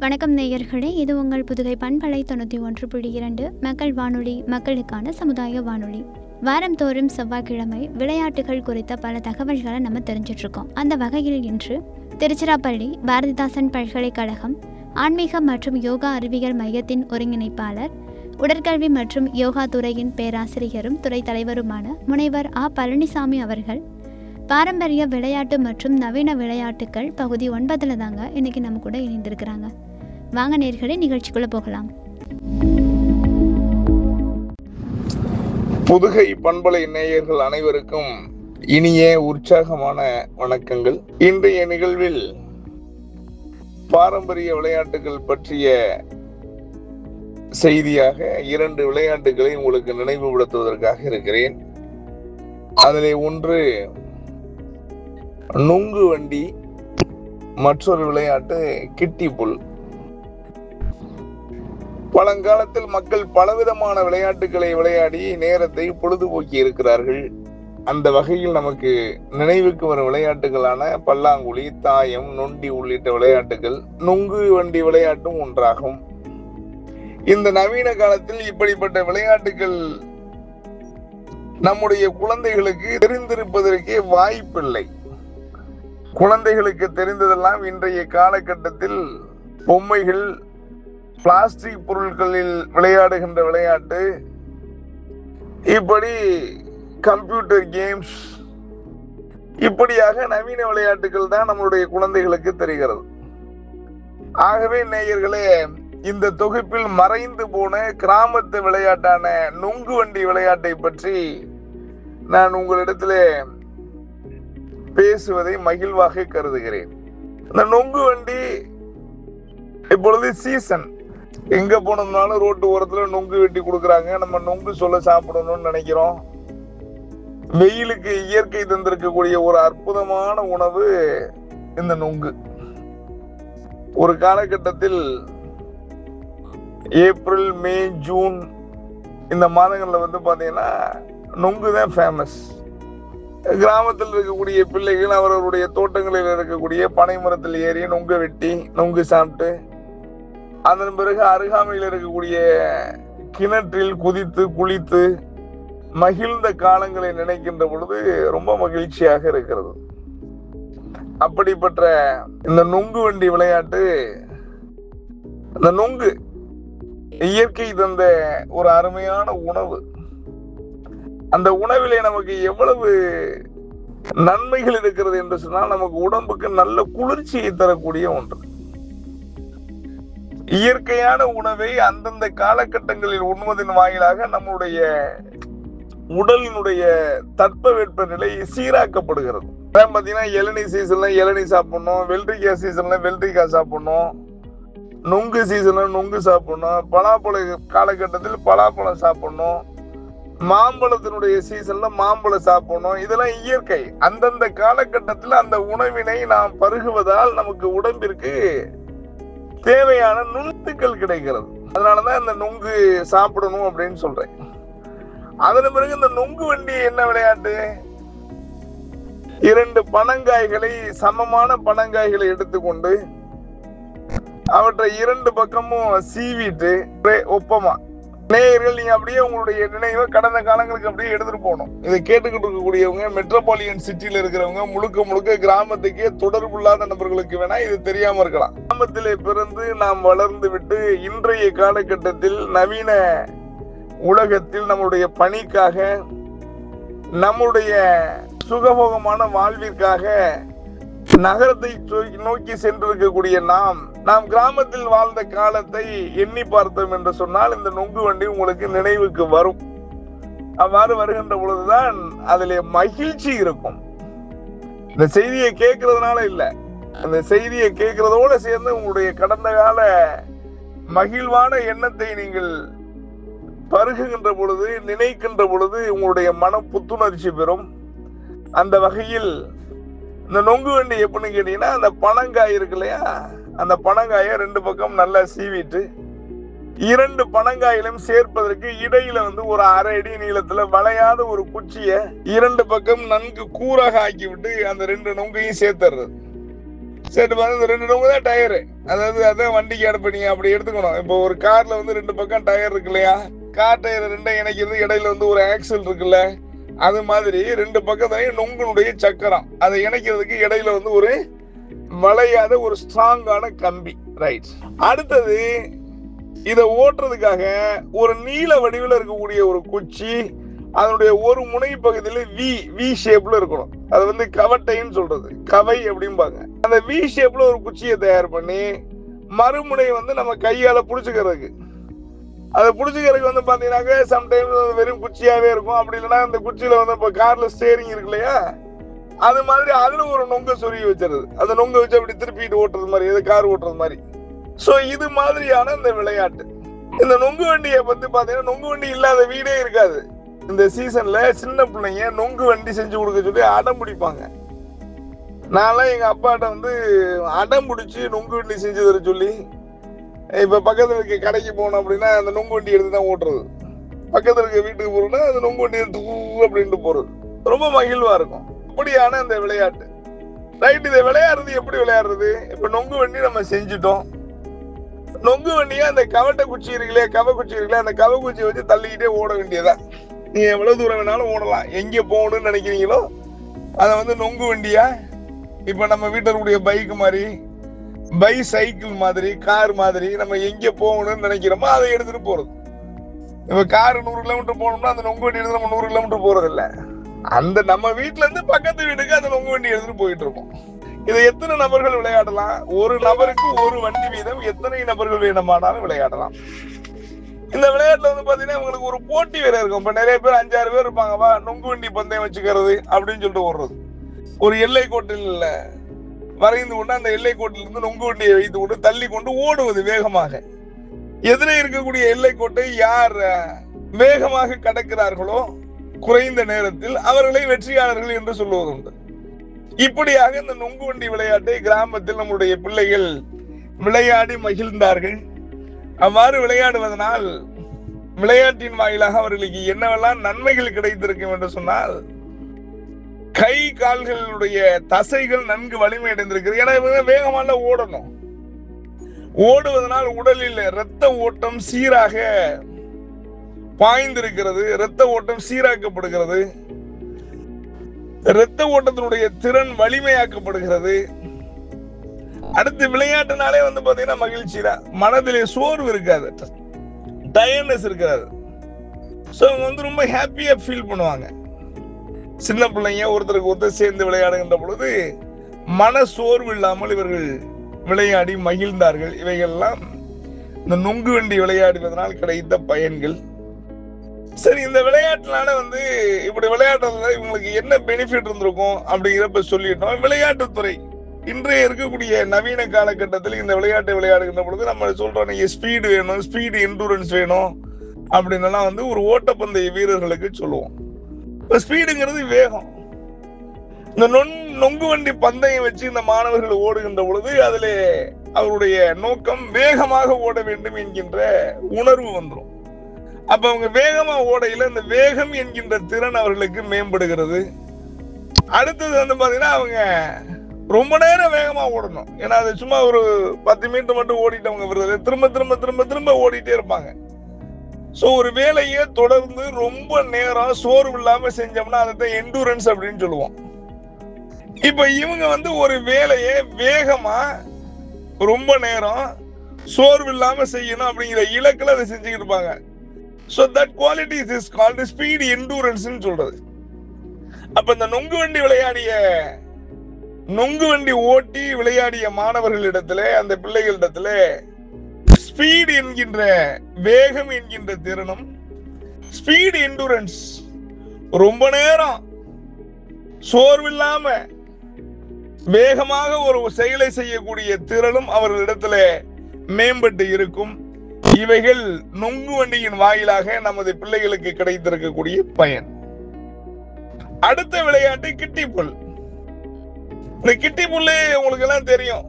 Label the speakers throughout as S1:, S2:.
S1: வணக்கம் நேயர்களே இது உங்கள் புதுகை பண்பலை தொண்ணூற்றி ஒன்று புள்ளி இரண்டு மக்கள் வானொலி மக்களுக்கான சமுதாய வானொலி வாரந்தோறும் செவ்வாய்க்கிழமை விளையாட்டுகள் குறித்த பல தகவல்களை நம்ம தெரிஞ்சிட்டு இருக்கோம் அந்த வகையில் இன்று திருச்சிராப்பள்ளி பாரதிதாசன் பல்கலைக்கழகம் ஆன்மீகம் மற்றும் யோகா அறிவியல் மையத்தின் ஒருங்கிணைப்பாளர் உடற்கல்வி மற்றும் யோகா துறையின் பேராசிரியரும் துறை தலைவருமான முனைவர் ஆ பழனிசாமி அவர்கள் பாரம்பரிய விளையாட்டு மற்றும் நவீன விளையாட்டுகள் பகுதி ஒன்பதில் தாங்க இன்னைக்கு நம்ம கூட இணைந்திருக்கிறாங்க வாங்க நேர்களே நிகழ்ச்சிக்குள்ளே போகலாம்
S2: புதுகை பண்பலை நேயர்கள் அனைவருக்கும் இனிய உற்சாகமான வணக்கங்கள் இன்றைய நிகழ்வில் பாரம்பரிய விளையாட்டுகள் பற்றிய செய்தியாக இரண்டு விளையாட்டுகளை உங்களுக்கு நினைவுபடுத்துவதற்காக இருக்கிறேன் அதிலே ஒன்று நுங்கு வண்டி மற்றொரு விளையாட்டு கிட்டி புல் பழங்காலத்தில் மக்கள் பலவிதமான விளையாட்டுகளை விளையாடி நேரத்தை பொழுதுபோக்கி இருக்கிறார்கள் அந்த வகையில் நமக்கு நினைவுக்கு வரும் விளையாட்டுகளான பல்லாங்குழி தாயம் நொண்டி உள்ளிட்ட விளையாட்டுகள் நுங்கு வண்டி விளையாட்டும் ஒன்றாகும் இந்த நவீன காலத்தில் இப்படிப்பட்ட விளையாட்டுகள் நம்முடைய குழந்தைகளுக்கு தெரிந்திருப்பதற்கே வாய்ப்பில்லை குழந்தைகளுக்கு தெரிந்ததெல்லாம் இன்றைய காலகட்டத்தில் பொம்மைகள் பிளாஸ்டிக் பொருட்களில் விளையாடுகின்ற விளையாட்டு இப்படி கம்ப்யூட்டர் கேம்ஸ் இப்படியாக நவீன விளையாட்டுகள் தான் நம்மளுடைய குழந்தைகளுக்கு தெரிகிறது ஆகவே நேயர்களே இந்த தொகுப்பில் மறைந்து போன கிராமத்து விளையாட்டான நுங்கு வண்டி விளையாட்டை பற்றி நான் உங்களிடத்திலே பேசுவதை மகிழ்வாக கருதுகிறேன் இந்த நொங்கு வண்டி இப்பொழுது சீசன் எங்க போனோம்னாலும் ரோட்டு ஓரத்துல நொங்கு வெட்டி கொடுக்குறாங்க நம்ம நொங்கு சொல்ல சாப்பிடணும்னு நினைக்கிறோம் வெயிலுக்கு இயற்கை தந்திருக்கக்கூடிய ஒரு அற்புதமான உணவு இந்த நொங்கு ஒரு காலகட்டத்தில் ஏப்ரல் மே ஜூன் இந்த மாதங்கள்ல வந்து பாத்தீங்கன்னா நொங்கு தான் ஃபேமஸ் கிராமத்தில் இருக்கக்கூடிய பிள்ளைகள் அவர்களுடைய தோட்டங்களில் இருக்கக்கூடிய பனை மரத்தில் ஏறி நொங்கு வெட்டி நொங்கு சாப்பிட்டு அதன் பிறகு அருகாமையில் இருக்கக்கூடிய கிணற்றில் குதித்து குளித்து மகிழ்ந்த காலங்களை நினைக்கின்ற பொழுது ரொம்ப மகிழ்ச்சியாக இருக்கிறது அப்படிப்பட்ட இந்த நொங்கு வண்டி விளையாட்டு இந்த நொங்கு இயற்கை தந்த ஒரு அருமையான உணவு அந்த உணவிலே நமக்கு எவ்வளவு நன்மைகள் இருக்கிறது என்று சொன்னால் நமக்கு உடம்புக்கு நல்ல குளிர்ச்சியை தரக்கூடிய ஒன்று இயற்கையான உணவை அந்தந்த காலகட்டங்களில் உண்வதன் வாயிலாக நம்முடைய உடலினுடைய தட்பவெட்ப நிலை சீராக்கப்படுகிறது பாத்தீங்கன்னா இளநீ சீசன்ல இளநீ சாப்பிடணும் வெள்ளரிக்காய் சீசன்ல வெள்ளரிக்காய் சாப்பிடணும் நுங்கு சீசன்ல நுங்கு சாப்பிடணும் பலாப்பழ காலகட்டத்தில் பலாப்பழம் சாப்பிடணும் மாம்பழத்தினுடைய சீசன்ல மாம்பழம் சாப்பிடணும் இதெல்லாம் இயற்கை அந்தந்த காலகட்டத்தில் அந்த உணவினை நாம் பருகுவதால் நமக்கு உடம்பிற்கு தேவையான நுண்ணுக்கள் கிடைக்கிறது அதனாலதான் இந்த நுங்கு சாப்பிடணும் அப்படின்னு சொல்றேன் அதன் பிறகு இந்த நுங்கு வண்டி என்ன விளையாட்டு இரண்டு பனங்காய்களை சமமான பனங்காய்களை எடுத்துக்கொண்டு அவற்றை இரண்டு பக்கமும் சீவிட்டு ஒப்பமா நேயர்கள் நீங்க அப்படியே உங்களுடைய நினைவை கடந்த காலங்களுக்கு அப்படியே எடுத்துட்டு போகணும் இதை கேட்டுக்கிட்டு இருக்கக்கூடியவங்க மெட்ரோபாலியன் சிட்டியில இருக்கிறவங்க முழுக்க முழுக்க கிராமத்துக்கே தொடர்புள்ளாத நபர்களுக்கு வேணா இது தெரியாம இருக்கலாம் கிராமத்திலே பிறந்து நாம் வளர்ந்து விட்டு இன்றைய காலகட்டத்தில் நவீன உலகத்தில் நம்முடைய பணிக்காக நம்முடைய சுகபோகமான வாழ்விற்காக நகரத்தை நோக்கி சென்றிருக்கக்கூடிய நாம் நாம் கிராமத்தில் வாழ்ந்த காலத்தை எண்ணி பார்த்தோம் என்று சொன்னால் இந்த நொங்கு வண்டி உங்களுக்கு நினைவுக்கு வரும் அவ்வாறு வருகின்ற பொழுதுதான் அதிலே மகிழ்ச்சி இருக்கும் இந்த செய்தியை கேட்கறதுனால இல்ல அந்த செய்தியை கேட்கறதோட சேர்ந்து உங்களுடைய கடந்த கால மகிழ்வான எண்ணத்தை நீங்கள் பருகுகின்ற பொழுது நினைக்கின்ற பொழுது உங்களுடைய மனம் புத்துணர்ச்சி பெறும் அந்த வகையில் இந்த நொங்கு வண்டி எப்படின்னு கேட்டீங்கன்னா அந்த பனங்காய் இருக்கு இல்லையா அந்த பனங்காயை ரெண்டு பக்கம் நல்லா சீவிட்டு இரண்டு பனங்காயிலும் சேர்ப்பதற்கு இடையில வந்து ஒரு அரை அடி நீளத்துல வளையாத ஒரு குச்சிய இரண்டு பக்கம் நன்கு கூறாக ஆக்கி விட்டு அந்த ரெண்டு நொங்கையும் சேர்த்துறது சரி பாருங்க இந்த ரெண்டு நொங்கு தான் டயரு அதாவது அதான் வண்டிக்கு அடுப்பு நீங்க அப்படி எடுத்துக்கணும் இப்போ ஒரு கார்ல வந்து ரெண்டு பக்கம் டயர் இருக்கு இல்லையா கார் டயர் ரெண்டும் இணைக்கிறது இடையில வந்து ஒரு ஆக்சல் இருக்குல்ல அது மாதிரி ரெண்டு பக்கத்துலயும் நொங்குனுடைய சக்கரம் அதை இணைக்கிறதுக்கு இடையில வந்து ஒரு வளையாத ஒரு ஸ்ட்ராங்கான கம்பி ரைட் அடுத்தது இதை ஓட்டுறதுக்காக ஒரு நீல வடிவில் இருக்கக்கூடிய ஒரு குச்சி அதனுடைய ஒரு முனை பகுதியில வி வி ஷேப்ல இருக்கணும் அது வந்து கவட்டைன்னு சொல்றது கவை அப்படிம்பாங்க அந்த வி ஷேப்ல ஒரு குச்சியை தயார் பண்ணி மறுமுனை வந்து நம்ம கையால புடிச்சுக்கிறதுக்கு அதை புடிச்சுக்கிறதுக்கு வந்து பாத்தீங்கன்னாக்க சம்டைம்ஸ் அது வெறும் குச்சியாவே இருக்கும் அப்படி இல்லைன்னா அந்த குச்சியில வந்து இப்போ கார்ல ஸ்டேரிங் இருக்கு இல்லையா அது மாதிரி அதுல ஒரு நொங்க சொருகி வச்சிருது அந்த நொங்க வச்சு அப்படி திருப்பிட்டு ஓட்டுறது மாதிரி எது கார் ஓட்டுறது மாதிரி சோ இது மாதிரியான இந்த விளையாட்டு இந்த நொங்கு வண்டியை பத்தி பாத்தீங்கன்னா நொங்கு வண்டி இல்லாத வீடே இருக்காது இந்த சீசன்ல சின்ன பிள்ளைங்க நொங்கு வண்டி செஞ்சு கொடுக்க சொல்லி அடம் பிடிப்பாங்க நான்லாம் எங்க அப்பாட்ட வந்து அடம் பிடிச்சி நொங்கு வண்டி செஞ்சு தர சொல்லி இப்ப பக்கத்துல இருக்க கடைக்கு போனோம் அப்படின்னா அந்த நொங்கு வண்டி எடுத்து தான் ஓட்டுறது பக்கத்துல இருக்க வீட்டுக்கு போறோம்னா அந்த நொங்கு வண்டி எடுத்து ஊ அப்படின்ட்டு போறது ரொம்ப மகிழ்வா இருக்கும் அப்படியான இந்த விளையாட்டு ரைட் இதை விளையாடுறது எப்படி விளையாடுறது இப்ப நொங்கு வண்டி நம்ம செஞ்சுட்டோம் நொங்கு வண்டியா அந்த கவட்டை குச்சி இருக்குல்லையா கவ குச்சி இருக்குல்ல அந்த கவ குச்சியை வச்சு தள்ளிக்கிட்டே ஓட வேண்டியதா நீங்க எவ்வளவு தூரம் வேணாலும் ஓடலாம் எங்க போகணும்னு நினைக்கிறீங்களோ அதை வந்து நொங்கு வண்டியா இப்ப நம்ம வீட்டில் இருக்கக்கூடிய பைக் மாதிரி பை சைக்கிள் மாதிரி கார் மாதிரி நம்ம எங்க போகணும்னு நினைக்கிறோமோ அதை எடுத்துட்டு போறது இப்ப கார் நூறு கிலோமீட்டர் போகணும்னா அந்த நொங்கு வண்டி எடுத்து நம்ம நூறு கிலோமீட்டர் போறது இல்ல அந்த நம்ம வீட்ல இருந்து பக்கத்து வீட்டுக்கு அந்த நொங்கு வண்டி எடுத்துட்டு போயிட்டு இருக்கோம் இதை எத்தனை நபர்கள் விளையாடலாம் ஒரு நபருக்கு ஒரு வண்டி வீதம் எத்தனை நபர்கள் வேணுமானாலும் விளையாடலாம் இந்த விளையாட்டுல வந்து பாத்தீங்கன்னா உங்களுக்கு ஒரு போட்டி வேற இருக்கும் இப்ப நிறைய பேர் அஞ்சாறு பேர் இருப்பாங்க வா நொங்கு வண்டி பந்தயம் வச்சுக்கிறது அப்படின்னு சொல்லிட்டு ஓடுறது ஒரு எல்லை கோட்டில் இல்ல வரைந்து கொண்டு அந்த எல்லை கோட்டில் இருந்து நொங்கு வண்டியை வைத்து கொண்டு தள்ளி கொண்டு ஓடுவது வேகமாக எதிரே இருக்கக்கூடிய எல்லை கோட்டை யார் அஹ், வேகமாக கடக்கிறார்களோ குறைந்த நேரத்தில் அவர்களை வெற்றியாளர்கள் என்று சொல்லுவது உண்டு இப்படியாக இந்த நொங்கு வண்டி விளையாட்டை கிராமத்தில் நம்முடைய பிள்ளைகள் விளையாடி மகிழ்ந்தார்கள் அவ்வாறு விளையாடுவதனால் விளையாட்டின் வாயிலாக அவர்களுக்கு என்னவெல்லாம் நன்மைகள் கிடைத்திருக்கும் என்று சொன்னால் கை கால்களுடைய தசைகள் நன்கு வலிமை அடைந்திருக்கிறது ஏன்னா இவங்க வேகமான ஓடணும் ஓடுவதனால் உடலில் இரத்த ஓட்டம் சீராக பாய்ந்திருக்கிறது இரத்த ஓட்டம் சீராக்கப்படுகிறது இரத்த ஓட்டத்தினுடைய திறன் வலிமையாக்கப்படுகிறது அடுத்து விளையாட்டுனாலே வந்து பாத்தீங்கன்னா மகிழ்ச்சி தான் மனதிலே சோர்வு இருக்காது டயர்னஸ் இருக்காது ஸோ அவங்க வந்து ரொம்ப ஹாப்பியா ஃபீல் பண்ணுவாங்க சின்ன பிள்ளைங்க ஒருத்தருக்கு ஒருத்தர் சேர்ந்து விளையாடுகின்ற பொழுது மன சோர்வு இல்லாமல் இவர்கள் விளையாடி மகிழ்ந்தார்கள் இவைகள்லாம் இந்த நொங்கு வண்டி விளையாடுவதனால் கிடைத்த பயன்கள் சரி இந்த விளையாட்டுனால வந்து இப்படி விளையாடுறதுல இவங்களுக்கு என்ன பெனிஃபிட் இருந்திருக்கும் அப்படிங்கிறப்ப சொல்லிட்டோம் விளையாட்டுத்துறை இன்றைய இருக்கக்கூடிய நவீன காலகட்டத்தில் இந்த விளையாட்டை விளையாடுகின்ற பொழுது நம்ம சொல்றோம் நீங்க ஸ்பீடு வேணும் ஸ்பீடு இன்டூரன்ஸ் வேணும் அப்படின்னலாம் வந்து ஒரு ஓட்டப்பந்தய வீரர்களுக்கு சொல்லுவோம் இப்ப ஸ்பீடுங்கிறது வேகம் இந்த நொன் நொங்கு வண்டி பந்தயம் வச்சு இந்த மாணவர்கள் ஓடுகின்ற பொழுது அதிலே அவருடைய நோக்கம் வேகமாக ஓட வேண்டும் என்கின்ற உணர்வு வந்துடும் அப்ப அவங்க வேகமா ஓடையில இந்த வேகம் என்கின்ற திறன் அவர்களுக்கு மேம்படுகிறது அடுத்தது வந்து பாத்தீங்கன்னா அவங்க ரொம்ப நேரம் வேகமா ஓடணும் ஏன்னா அது சும்மா ஒரு பத்து மீட்டர் மட்டும் ஓடிட்டவங்க விருது திரும்ப திரும்ப திரும்ப திரும்ப ஓடிட்டே இருப்பாங்க சோ ஒரு வேலையை தொடர்ந்து ரொம்ப நேரம் சோர்வு இல்லாம செஞ்சோம்னா அதை எண்டூரன்ஸ் அப்படின்னு சொல்லுவோம் இப்ப இவங்க வந்து ஒரு வேலையை வேகமா ரொம்ப நேரம் சோர்வு இல்லாம செய்யணும் அப்படிங்கிற இலக்குல அதை செஞ்சுக்கிட்டு இருப்பாங்க so that quality is called speed endurance சொல்றது அப்ப இந்த நொங்கு வண்டி விளையாடிய நொங்கு வண்டி ஓட்டி விளையாடிய மாணவர்களிடத்துல அந்த பிள்ளைகளிடத்துல ஸ்பீட் என்கின்ற வேகம் என்கின்ற திறனும் ஸ்பீட் எண்டூரன்ஸ் ரொம்ப நேரம் சோர்வில்லாம வேகமாக ஒரு செயலை செய்யக்கூடிய திறனும் அவர்களிடத்துல மேம்பட்டு இருக்கும் இவைகள் நொங்கு வண்டியின் வாயிலாக நமது பிள்ளைகளுக்கு கிடைத்திருக்கக்கூடிய பயன் அடுத்த விளையாட்டு கிட்டிப்புல் இந்த கிட்டி புல்லு உங்களுக்கு எல்லாம் தெரியும்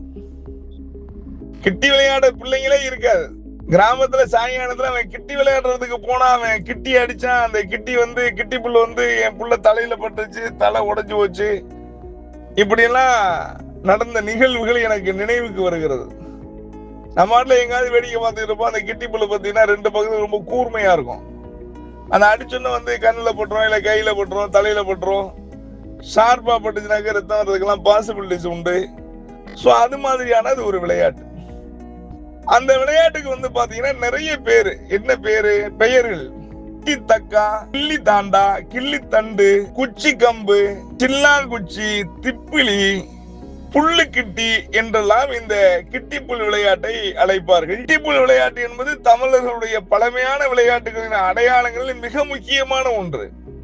S2: கிட்டி விளையாட பிள்ளைங்களே இருக்காது கிராமத்துல சாயங்காலத்துல அவன் கிட்டி விளையாடுறதுக்கு போனா அவன் கிட்டி அடிச்சான் அந்த கிட்டி வந்து கிட்டி புல்லு வந்து என் புள்ள தலையில பட்டுச்சு தலை உடைஞ்சு போச்சு இப்படி எல்லாம் நடந்த நிகழ்வுகள் எனக்கு நினைவுக்கு வருகிறது நம்ம நாட்டுல எங்காவது வேடிக்கை பார்த்துட்டு இருப்போம் அந்த கிட்டி புல்லு பார்த்தீங்கன்னா ரெண்டு பக்கத்துல ரொம்ப கூர்மையா இருக்கும் அந்த அடிச்சோன்னு வந்து கண்ணில் பட்டுரும் இல்ல கையில பட்டுரும் தலையில பட்டுரும் ஷார்ப்பா பட்டுச்சுனாக்க ரத்தம் வர்றதுக்கெல்லாம் பாசிபிலிட்டிஸ் உண்டு ஸோ அது மாதிரியான அது ஒரு விளையாட்டு அந்த விளையாட்டுக்கு வந்து பாத்தீங்கன்னா நிறைய பேரு என்ன பேரு பெயர்கள் கிட்டி தக்கா கிள்ளி தாண்டா கிள்ளி தண்டு குச்சி கம்பு சில்லாங்குச்சி திப்பிலி புல்லு கிட்டி என்றெல்லாம் இந்த கிட்டிப்புல் விளையாட்டை அழைப்பார்கள் கிட்டிப்புல் விளையாட்டு என்பது தமிழர்களுடைய பழமையான விளையாட்டுகளின் அடையாளங்களில் மிக முக்கியமான ஒன்று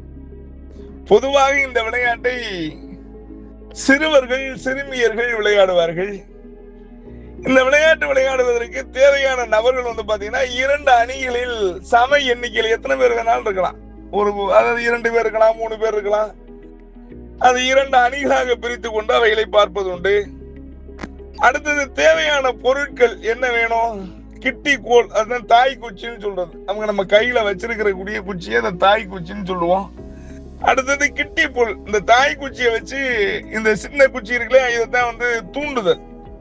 S2: பொதுவாக இந்த விளையாட்டை சிறுவர்கள் சிறுமியர்கள் விளையாடுவார்கள் இந்த விளையாட்டு விளையாடுவதற்கு தேவையான நபர்கள் வந்து பாத்தீங்கன்னா இரண்டு அணிகளில் சம எண்ணிக்கையில் எத்தனை பேர் வேணாலும் இருக்கலாம் ஒரு அதாவது இரண்டு பேர் இருக்கலாம் மூணு பேர் இருக்கலாம் அது இரண்டு அணிகளாக பிரித்து கொண்டு அவைகளை பார்ப்பது உண்டு அடுத்தது தேவையான பொருட்கள் என்ன வேணும் கிட்டி கோல் அதுதான் தாய் குச்சின்னு சொல்றது அவங்க நம்ம கையில வச்சிருக்கிற கூடிய குச்சியை அந்த தாய் குச்சின்னு சொல்லுவோம் அடுத்தது கிட்டி புல் இந்த தாய் குச்சியை வச்சு இந்த சின்ன குச்சி இருக்குல்ல இதைத்தான் வந்து தூண்டுதல்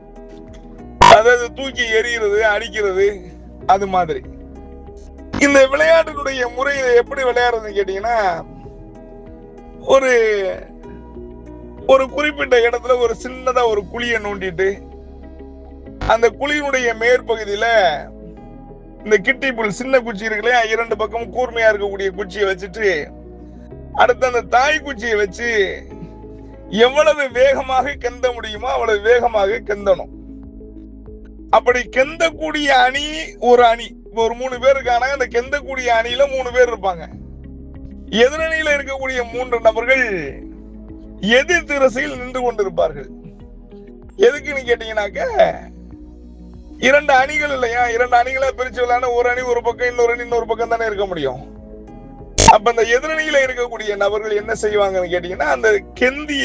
S2: அதாவது தூக்கி எறிகிறது அடிக்கிறது அது மாதிரி இந்த விளையாட்டினுடைய முறை எப்படி விளையாடுறதுன்னு கேட்டீங்கன்னா ஒரு ஒரு குறிப்பிட்ட இடத்துல ஒரு சின்னதா ஒரு குழியை நோண்டிட்டு அந்த குழியினுடைய மேற்பகுதியில இந்த கிட்டி புல் சின்ன குச்சி இருக்குல்லையா இரண்டு பக்கமும் கூர்மையா இருக்கக்கூடிய குச்சியை வச்சுட்டு அடுத்து அந்த தாய் குச்சியை வச்சு எவ்வளவு வேகமாக கெந்த முடியுமோ அவ்வளவு வேகமாக கெந்தணும் அப்படி கெந்தக்கூடிய அணி ஒரு அணி இப்ப ஒரு மூணு பேர் இருக்காங்க அந்த கெந்தக்கூடிய அணியில மூணு பேர் இருப்பாங்க எதிரணியில இருக்கக்கூடிய மூன்று நபர்கள் எதிர் திசையில் நின்று கொண்டிருப்பார்கள் எதுக்குன்னு கேட்டீங்கன்னாக்க இரண்டு அணிகள் இல்லையா இரண்டு அணிகளா பிரிச்சு விளையாட ஒரு அணி ஒரு பக்கம் இன்னொரு அணி இன்னொரு பக்கம் தானே இருக்க முடியும் அப்ப அந்த எதிரணியில இருக்கக்கூடிய நபர்கள் என்ன செய்வாங்கன்னு கேட்டீங்கன்னா அந்த கெந்திய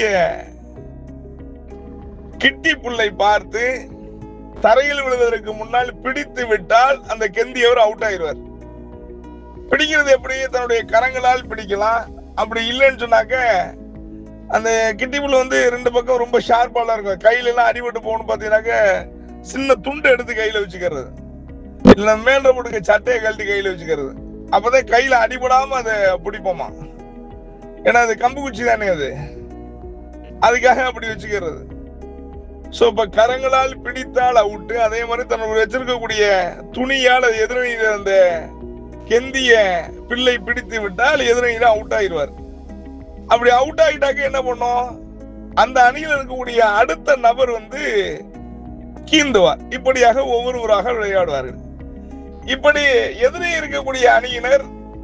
S2: கிட்டி புல்லை பார்த்து தரையில் விழுவதற்கு முன்னால் பிடித்து விட்டால் அந்த கெந்தியவர் அவுட் ஆயிடுவார் பிடிக்கிறது எப்படி தன்னுடைய கரங்களால் பிடிக்கலாம் அப்படி இல்லைன்னு சொன்னாக்க அந்த கிட்டி புல் வந்து ரெண்டு பக்கம் ரொம்ப ஷார்ப்பாலாம் இருக்கும் கையில எல்லாம் அடிபட்டு போகணும் பாத்தீங்கன்னாக்க சின்ன துண்டு எடுத்து கையில வச்சுக்கிறது இல்ல மேல போட்டுக்க சட்டையை கழட்டி கையில வச்சுக்கிறது அப்பதான் கையில அடிபடாம அதை பிடிப்போமா ஏன்னா அது கம்பு குச்சி தானே அது அதுக்காக அப்படி வச்சுக்கிறது சோ இப்ப கரங்களால் பிடித்தால் அவுட்டு அதே மாதிரி தன்னுடைய வச்சிருக்கக்கூடிய துணியால் அது எதிரணியில அந்த கெந்திய பிள்ளை பிடித்து விட்டால் எதிரணியில அவுட் ஆயிடுவார் அப்படி அவுட் ஆகிட்டாக்க என்ன பண்ணும் அந்த அணியில் இருக்கக்கூடிய அடுத்த நபர் வந்து கீந்துவார் இப்படியாக ஒவ்வொருவராக விளையாடுவார்கள் இப்படி எதிரே இருக்கக்கூடிய அணியினர்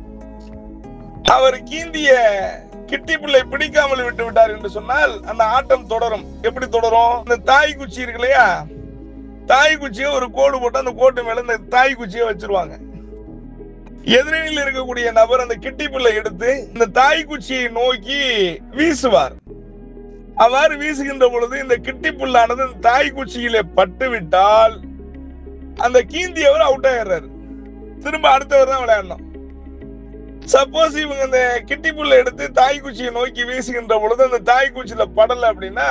S2: அவர் கீந்திய கிட்டி பிள்ளை பிடிக்காமல் விட்டு விட்டார் என்று சொன்னால் அந்த ஆட்டம் தொடரும் எப்படி தொடரும் இந்த தாய் குச்சி இருக்கு இல்லையா தாய் குச்சியை ஒரு கோடு போட்டு அந்த கோட்டு மேல இந்த தாய் குச்சியை வச்சிருவாங்க எதிரில் இருக்கக்கூடிய நபர் அந்த கிட்டி பிள்ளை எடுத்து இந்த தாய் குச்சியை நோக்கி வீசுவார் அவ்வாறு வீசுகின்ற பொழுது இந்த கிட்டி புல்லானது இந்த தாய் குச்சியிலே பட்டு விட்டால் அந்த கீந்தியவர் அவுட் ஆயிடுறாரு திரும்ப அடுத்தவர் தான் விளையாடணும் சப்போஸ் இவங்க இந்த கிட்டி புல்ல எடுத்து தாய் குச்சியை நோக்கி வீசுகின்ற பொழுது அந்த தாய் குச்சியில படல அப்படின்னா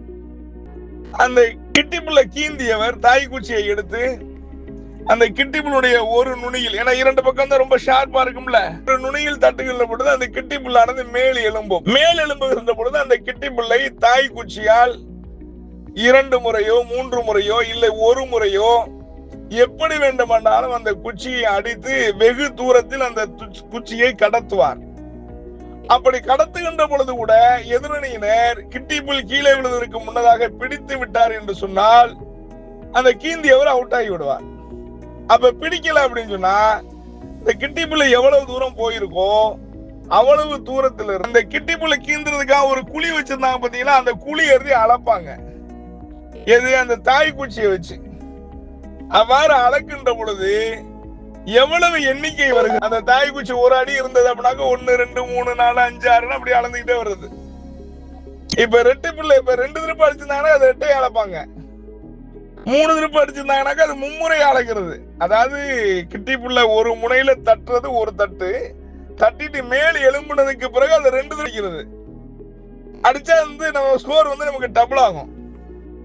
S2: அந்த கிட்டி புல்ல கீந்தியவர் தாய் குச்சியை எடுத்து அந்த கிட்டிப்புளுடைய ஒரு நுனியில் ஏன்னா இரண்டு பக்கம் தான் ரொம்ப ஷார்ப்பா இருக்கும்ல ஒரு நுனியில் தட்டுகின்ற பொழுது அந்த கிட்டி புல்லானது மேல் எலும்பும் மேல் எலும்புகின்ற பொழுது அந்த கிட்டி புல்லை தாய் குச்சியால் இரண்டு முறையோ மூன்று முறையோ இல்லை ஒரு முறையோ எப்படி வேண்டுமானாலும் அந்த குச்சியை அடித்து வெகு தூரத்தில் அந்த துச்- குச்சியை கடத்துவார் அப்படி கடத்துகின்ற பொழுது கூட எதிரணியினர் கிட்டிப்புல் கீழே விழுவதற்கு முன்னதாக பிடித்து விட்டார் என்று சொன்னால் அந்த கீந்தியவர் அவுட் ஆகி விடுவார் அப்ப பிடிக்கல அப்படின்னு சொன்னா இந்த கிட்டிப்புள்ள எவ்வளவு தூரம் போயிருக்கோ அவ்வளவு தூரத்துல இருந்து அந்த கிட்டிப்புள்ள கீந்துறதுக்காக ஒரு குழி வச்சிருந்தாங்க பாத்தீங்களா அந்த குழி எழுதி அளப்பாங்க எது அந்த தாய் குச்சியை வச்சு அவ்வாறு அளக்கின்ற பொழுது எவ்வளவு எண்ணிக்கை வருது அந்த தாய் குச்சி ஒரு அடி இருந்தது அப்படின்னாக்க ஒன்னு ரெண்டு மூணு நாலு அஞ்சு ஆறுன்னு அப்படி அளந்துகிட்டே வருது இப்ப ரெட்டு பிள்ளை இப்ப ரெண்டு திருப்பு அடிச்சிருந்தாங்கன்னா அது ரெட்டை அளப்பாங்க மூணு திருப்பு அடிச்சிருந்தாங்கன்னாக்கா அது மும்முறை அளக்கிறது அதாவது கிட்டி புள்ள ஒரு முனையில தட்டுறது ஒரு தட்டு தட்டிட்டு மேல் எலும்புனதுக்கு பிறகு அது ரெண்டு அடிக்கிறது அடிச்சா வந்து நம்ம ஸ்கோர் வந்து நமக்கு டபுள் ஆகும்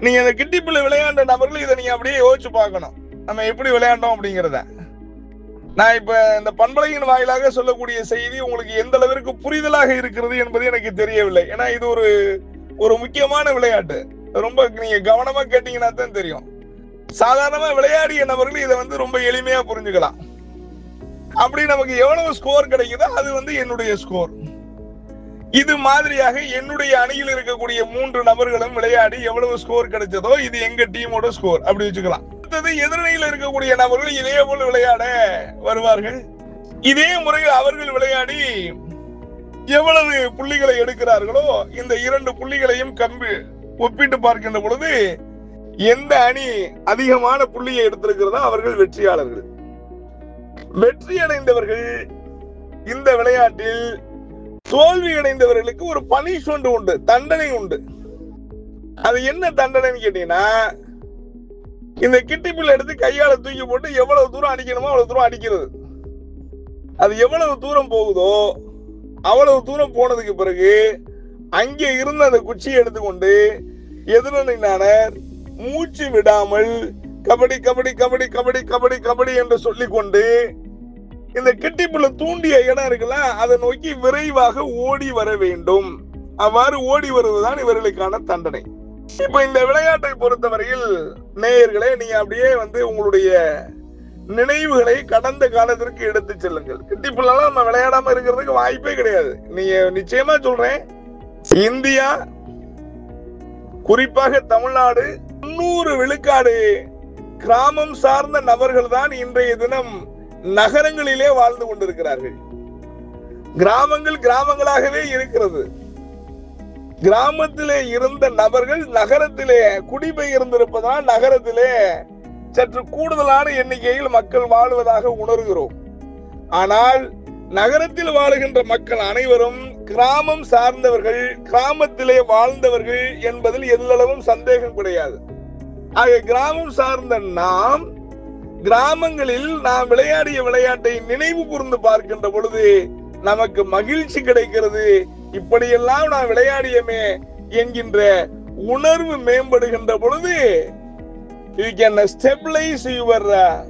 S2: நீங்க அந்த கிட்டிப்புள்ள விளையாண்ட நபர்கள் இதை நீங்க அப்படியே யோசிச்சு பார்க்கணும் நம்ம எப்படி விளையாண்டோம் அப்படிங்கிறத நான் இப்ப இந்த பண்பலையின் வாயிலாக சொல்லக்கூடிய செய்தி உங்களுக்கு எந்த அளவிற்கு புரிதலாக இருக்கிறது என்பது எனக்கு தெரியவில்லை ஏன்னா இது ஒரு ஒரு முக்கியமான விளையாட்டு ரொம்ப நீங்க கவனமா கேட்டீங்கன்னா தான் தெரியும் சாதாரணமா விளையாடிய நபர்கள் இதை வந்து ரொம்ப எளிமையா புரிஞ்சுக்கலாம் அப்படி நமக்கு எவ்வளவு ஸ்கோர் கிடைக்குதோ அது வந்து என்னுடைய ஸ்கோர் இது மாதிரியாக என்னுடைய அணியில் இருக்கக்கூடிய மூன்று நபர்களும் விளையாடி எவ்வளவு ஸ்கோர் கிடைச்சதோ இது எங்க டீமோட ஸ்கோர் அப்படி வச்சுக்கலாம் அடுத்தது எதிரணியில் இருக்கக்கூடிய நபர்கள் இதே போல விளையாட வருவார்கள் இதே முறையில் அவர்கள் விளையாடி எவ்வளவு புள்ளிகளை எடுக்கிறார்களோ இந்த இரண்டு புள்ளிகளையும் கம்பி ஒப்பிட்டு பார்க்கின்ற பொழுது எந்த அணி அதிகமான புள்ளியை எடுத்திருக்கிறதோ அவர்கள் வெற்றியாளர்கள் வெற்றி அடைந்தவர்கள் இந்த விளையாட்டில் தோல்வி அடைந்தவர்களுக்கு ஒரு பனிஷ்மெண்ட் உண்டு தண்டனை உண்டு அது என்ன தண்டனைன்னு கேட்டீங்கன்னா இந்த கிட்டிப்பில் எடுத்து கையால தூக்கி போட்டு எவ்வளவு தூரம் அடிக்கணுமோ அவ்வளவு தூரம் அடிக்கிறது அது எவ்வளவு தூரம் போகுதோ அவ்வளவு தூரம் போனதுக்கு பிறகு அங்கே இருந்த அந்த குச்சியை எடுத்துக்கொண்டு எதிரணியினர் மூச்சு விடாமல் கபடி கபடி கபடி கபடி கபடி கபடி என்று சொல்லிக்கொண்டு இந்த கிட்டிப்புள்ள தூண்டிய இடம் இருக்குல்ல அதை நோக்கி விரைவாக ஓடி வர வேண்டும் அவ்வாறு ஓடி வருவதுதான் இவர்களுக்கான தண்டனை இப்ப இந்த விளையாட்டை பொறுத்தவரையில் நேயர்களே நீங்க அப்படியே வந்து உங்களுடைய நினைவுகளை கடந்த காலத்திற்கு எடுத்து செல்லுங்கள் கிட்டிப்புலாம் நம்ம விளையாடாம இருக்கிறதுக்கு வாய்ப்பே கிடையாது நீங்க நிச்சயமா சொல்றேன் இந்தியா குறிப்பாக தமிழ்நாடு முன்னூறு விழுக்காடு கிராமம் சார்ந்த நபர்கள் தான் இன்றைய தினம் நகரங்களிலே வாழ்ந்து கொண்டிருக்கிறார்கள் கிராமங்கள் கிராமங்களாகவே இருக்கிறது கிராமத்திலே இருந்த நபர்கள் நகரத்திலே குடிபெயர்ந்திருப்பதால் நகரத்திலே சற்று கூடுதலான எண்ணிக்கையில் மக்கள் வாழ்வதாக உணர்கிறோம் ஆனால் நகரத்தில் வாழுகின்ற மக்கள் அனைவரும் கிராமம் சார்ந்தவர்கள் கிராமத்திலே வாழ்ந்தவர்கள் என்பதில் எல்லளவும் சந்தேகம் கிடையாது ஆக கிராமம் சார்ந்த நாம் கிராமங்களில் நாம் விளையாடிய விளையாட்டை நினைவு கூர்ந்து பார்க்கின்ற பொழுது நமக்கு மகிழ்ச்சி கிடைக்கிறது இப்படியெல்லாம் நான் விளையாடியமே என்கின்ற உணர்வு மேம்படுகின்ற பொழுது you can stabilise your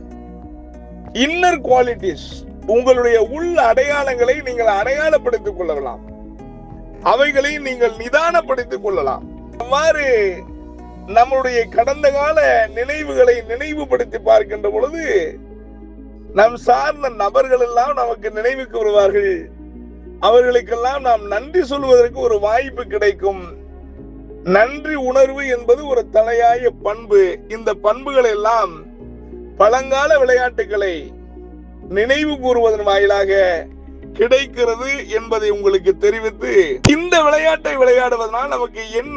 S2: inner qualities உங்களுடைய உள் அடையாளங்களை நீங்கள் அடையாளப்படுத்திக் கொள்ளலாம் அவைகளை நீங்கள் நிதானப்படுத்திக் கொள்ளலாம் அவ்வாறு நம்முடைய கடந்த கால நினைவுகளை நினைவுபடுத்தி பார்க்கின்ற பொழுது நம் சார்ந்த நபர்கள் எல்லாம் நமக்கு நினைவுக்கு வருவார்கள் அவர்களுக்கெல்லாம் நாம் நன்றி சொல்வதற்கு ஒரு வாய்ப்பு கிடைக்கும் நன்றி உணர்வு என்பது ஒரு தலையாய பண்பு இந்த பண்புகள் எல்லாம் பழங்கால விளையாட்டுகளை நினைவு கூறுவதன் வாயிலாக கிடைக்கிறது என்பதை உங்களுக்கு தெரிவித்து இந்த விளையாட்டை விளையாடுவதனால் நமக்கு என்ன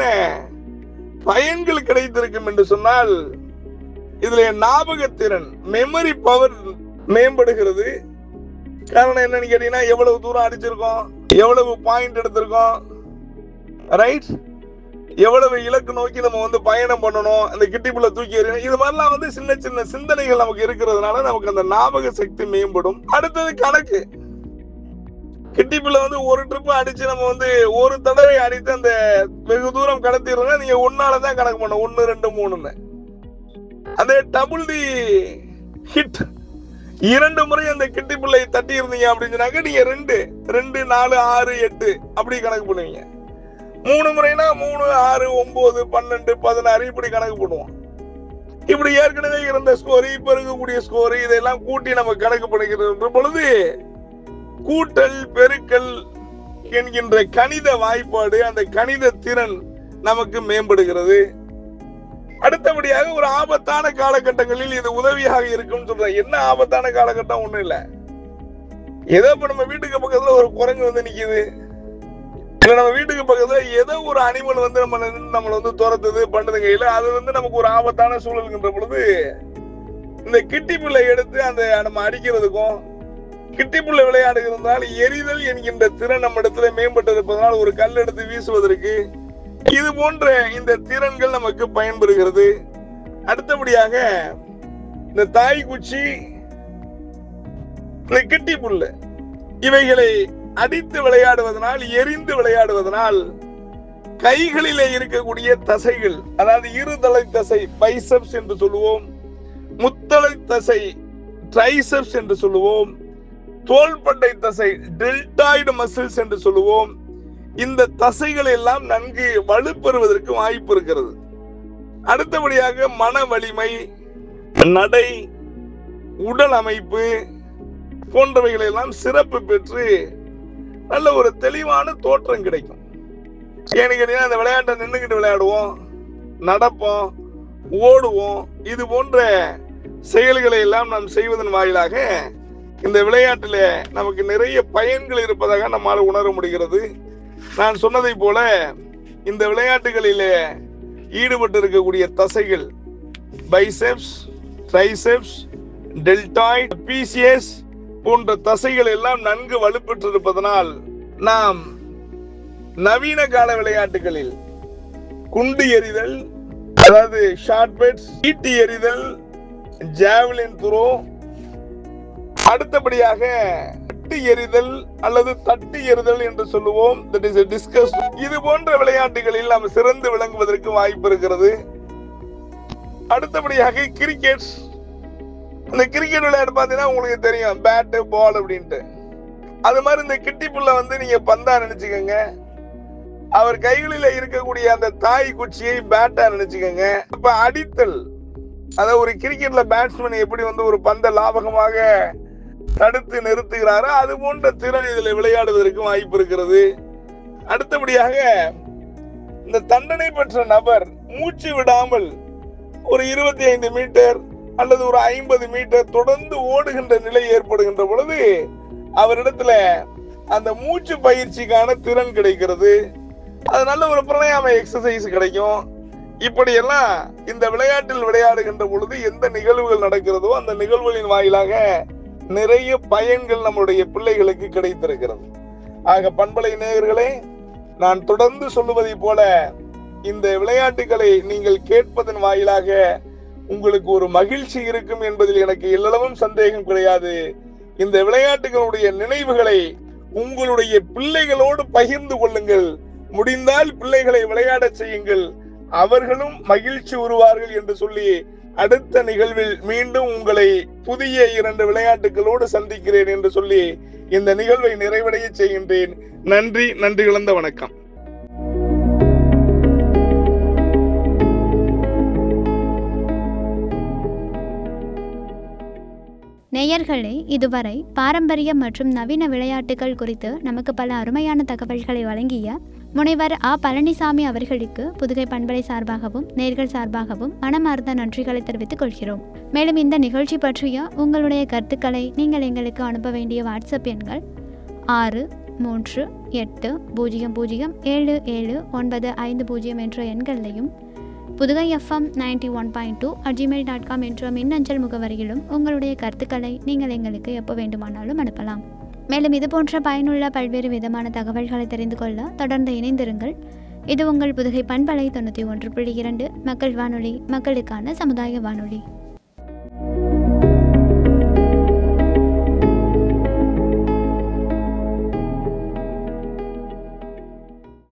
S2: பயன்கள் கிடைத்திருக்கும் என்று சொன்னால் இதுல ஞாபகத்திறன் மெமரி பவர் மேம்படுகிறது காரணம் என்னன்னு கேட்டீங்கன்னா எவ்வளவு தூரம் அடிச்சிருக்கோம் எவ்வளவு பாயிண்ட் எடுத்திருக்கோம் ரைட் எவ்வளவு இலக்கு நோக்கி நம்ம வந்து பயணம் பண்ணணும் அந்த கிட்டிப்புள்ள தூக்கி எறியணும் இது மாதிரிலாம் வந்து சின்ன சின்ன சிந்தனைகள் நமக்கு இருக்கிறதுனால நமக்கு அந்த ஞாபக சக்தி மேம்படும் அடுத்தது கணக்கு கிட்டிப்புல வந்து ஒரு ட்ரிப் அடிச்சு நம்ம வந்து ஒரு தடவை அடித்து அந்த வெகு தூரம் கடத்திடுறோம்னா நீங்க ஒன்னால தான் கணக்கு பண்ண ஒன்னு ரெண்டு மூணுன்னு அதே டபுள் தி ஹிட் இரண்டு முறை அந்த கிட்டி பிள்ளை தட்டி இருந்தீங்க அப்படின்னு சொன்னாக்க நீங்க ரெண்டு ரெண்டு நாலு ஆறு எட்டு அப்படி கணக்கு பண்ணுவீங்க மூணு முறைனா மூணு ஆறு ஒன்பது பன்னெண்டு பதினாறு இப்படி கணக்கு பண்ணுவோம் இப்படி ஏற்கனவே இருந்த ஸ்கோர் இப்ப இருக்கக்கூடிய ஸ்கோர் இதெல்லாம் கூட்டி நம்ம கணக்கு பண்ணிக்கிற பொழுது கூட்டல் பெருக்கல் என்கின்ற கணித வாய்ப்பாடு அந்த கணித திறன் நமக்கு மேம்படுகிறது அடுத்தபடியாக ஒரு ஆபத்தான காலகட்டங்களில் இது உதவியாக இருக்கும் சொல்றேன் என்ன ஆபத்தான காலகட்டம் ஒண்ணும் இல்ல ஏதோ இப்ப நம்ம வீட்டுக்கு பக்கத்துல ஒரு குரங்கு வந்து நிக்குது இல்ல நம்ம வீட்டுக்கு பக்கத்துல ஏதோ ஒரு அனிமல் வந்து நம்ம நம்மள வந்து துரத்துது பண்ணுதுங்க இல்ல அது வந்து நமக்கு ஒரு ஆபத்தான சூழல்கின்ற பொழுது இந்த கிட்டி பிள்ளை எடுத்து அந்த நம்ம அடிக்கிறதுக்கும் கிட்டி பிள்ளை விளையாடுகிறதுனால எரிதல் என்கின்ற திறன் நம்ம இடத்துல மேம்பட்டிருப்பதனால் ஒரு கல் எடுத்து வீசுவதற்கு இது போன்ற இந்த திறன்கள் நமக்கு பயன்படுகிறது அடுத்தபடியாக இந்த தாய் குச்சி இந்த கிட்டி புல்லு இவைகளை அடித்து விளையாடுவதனால் எரிந்து விளையாடுவதனால் கைகளிலே இருக்கக்கூடிய தசைகள் அதாவது இருதலை தசை பைசப்ஸ் என்று சொல்லுவோம் முத்தலை தசை ட்ரைசெப்ஸ் என்று சொல்லுவோம் தோள்பட்டை தசை டெல்டாய்டு மசில்ஸ் என்று சொல்லுவோம் இந்த தசைகள் எல்லாம் நன்கு வலுப்பெறுவதற்கு வாய்ப்பு இருக்கிறது அடுத்தபடியாக மன வலிமை நடை உடல் அமைப்பு போன்றவைகள் எல்லாம் சிறப்பு பெற்று நல்ல ஒரு தெளிவான தோற்றம் கிடைக்கும் ஏன்னு கேட்டீங்கன்னா அந்த விளையாட்டை நின்றுக்கிட்டு விளையாடுவோம் நடப்போம் ஓடுவோம் இது போன்ற செயல்களை எல்லாம் நாம் செய்வதன் வாயிலாக இந்த விளையாட்டில் நமக்கு நிறைய பயன்கள் இருப்பதாக நம்மால் உணர முடிகிறது நான் சொன்னதை போல இந்த விளையாட்டுகளிலே ஈடுபட்டு இருக்கக்கூடிய தசைகள் பைசெப்ஸ் ட்ரைசெப்ஸ் டெல்டாய்ட் பிசிஎஸ் போன்ற தசைகள் எல்லாம் நன்கு வலுப்பெற்றிருப்பதனால் நாம் நவீன கால விளையாட்டுகளில் குண்டு எறிதல் அதாவது ஷார்ட் பெட்ஸ் ஈட்டி எறிதல் ஜாவலின் த்ரோ அடுத்தபடியாக தட்டு எறிதல் அல்லது தட்டு எறிதல் என்று சொல்லுவோம் தட் இஸ் டிஸ்கஸ் இது போன்ற விளையாட்டுகளில் நாம் சிறந்து விளங்குவதற்கு வாய்ப்பு இருக்கிறது அடுத்தபடியாக கிரிக்கெட் இந்த கிரிக்கெட் விளையாட்டு பார்த்தீங்கன்னா உங்களுக்கு தெரியும் பேட்டு பால் அப்படின்ட்டு அது மாதிரி இந்த கிட்டி புல்ல வந்து நீங்க பந்தா நினைச்சுக்கோங்க அவர் கைகளில இருக்கக்கூடிய அந்த தாய் குச்சியை பேட்டா நினைச்சுக்கோங்க இப்ப அடித்தல் அதாவது ஒரு கிரிக்கெட்ல பேட்ஸ்மேன் எப்படி வந்து ஒரு பந்த லாபகமாக தடுத்து நிறுத்துகிறாரோ அது போன்ற திறன் இதில் விளையாடுவதற்கு வாய்ப்பு இருக்கிறது அடுத்தபடியாக இந்த தண்டனை பெற்ற நபர் மூச்சு விடாமல் ஒரு இருபத்தி ஐந்து மீட்டர் அல்லது ஒரு ஐம்பது மீட்டர் தொடர்ந்து ஓடுகின்ற நிலை ஏற்படுகின்ற பொழுது அவரிடத்துல அந்த மூச்சு பயிற்சிக்கான திறன் கிடைக்கிறது அது நல்ல ஒரு பிரணயாம எக்ஸசைஸ் கிடைக்கும் இப்படியெல்லாம் இந்த விளையாட்டில் விளையாடுகின்ற பொழுது எந்த நிகழ்வுகள் நடக்கிறதோ அந்த நிகழ்வுகளின் வாயிலாக நிறைய பயன்கள் நம்முடைய பிள்ளைகளுக்கு கிடைத்திருக்கிறது ஆக பண்பலை நேயர்களே நான் தொடர்ந்து சொல்லுவதை போல இந்த விளையாட்டுகளை நீங்கள் கேட்பதன் வாயிலாக உங்களுக்கு ஒரு மகிழ்ச்சி இருக்கும் என்பதில் எனக்கு எல்லளவும் சந்தேகம் கிடையாது இந்த விளையாட்டுகளுடைய நினைவுகளை உங்களுடைய பிள்ளைகளோடு பகிர்ந்து கொள்ளுங்கள் முடிந்தால் பிள்ளைகளை விளையாடச் செய்யுங்கள் அவர்களும் மகிழ்ச்சி உருவார்கள் என்று சொல்லி அடுத்த நிகழ்வில் மீண்டும் உங்களை புதிய இரண்டு விளையாட்டுகளோடு சந்திக்கிறேன் என்று சொல்லி இந்த நிகழ்வை நிறைவடைய செய்கின்றேன் நன்றி நன்றி கலந்த வணக்கம்
S1: நேயர்களே இதுவரை பாரம்பரியம் மற்றும் நவீன விளையாட்டுகள் குறித்து நமக்கு பல அருமையான தகவல்களை வழங்கிய முனைவர் ஆ பழனிசாமி அவர்களுக்கு புதுகை பண்பலை சார்பாகவும் நேர்கள் சார்பாகவும் மனமார்ந்த நன்றிகளை தெரிவித்துக் கொள்கிறோம் மேலும் இந்த நிகழ்ச்சி பற்றிய உங்களுடைய கருத்துக்களை நீங்கள் எங்களுக்கு அனுப்ப வேண்டிய வாட்ஸ்அப் எண்கள் ஆறு மூன்று எட்டு பூஜ்ஜியம் பூஜ்ஜியம் ஏழு ஏழு ஒன்பது ஐந்து பூஜ்ஜியம் என்ற எண்களையும் Pudugai FM ninety one point two at Gmail dot com என்ற மின்னஞ்சல் முகவரியிலும் உங்களுடைய கருத்துக்களை நீங்கள் எங்களுக்கு எப்போ வேண்டுமானாலும் அனுப்பலாம் மேலும் இது போன்ற பயனுள்ள பல்வேறு விதமான தகவல்களை தெரிந்து கொள்ள தொடர்ந்து இணைந்திருங்கள் இது உங்கள் புதுகை பண்பலை தொண்ணூற்றி ஒன்று புள்ளி இரண்டு மக்கள் வானொலி மக்களுக்கான சமுதாய வானொலி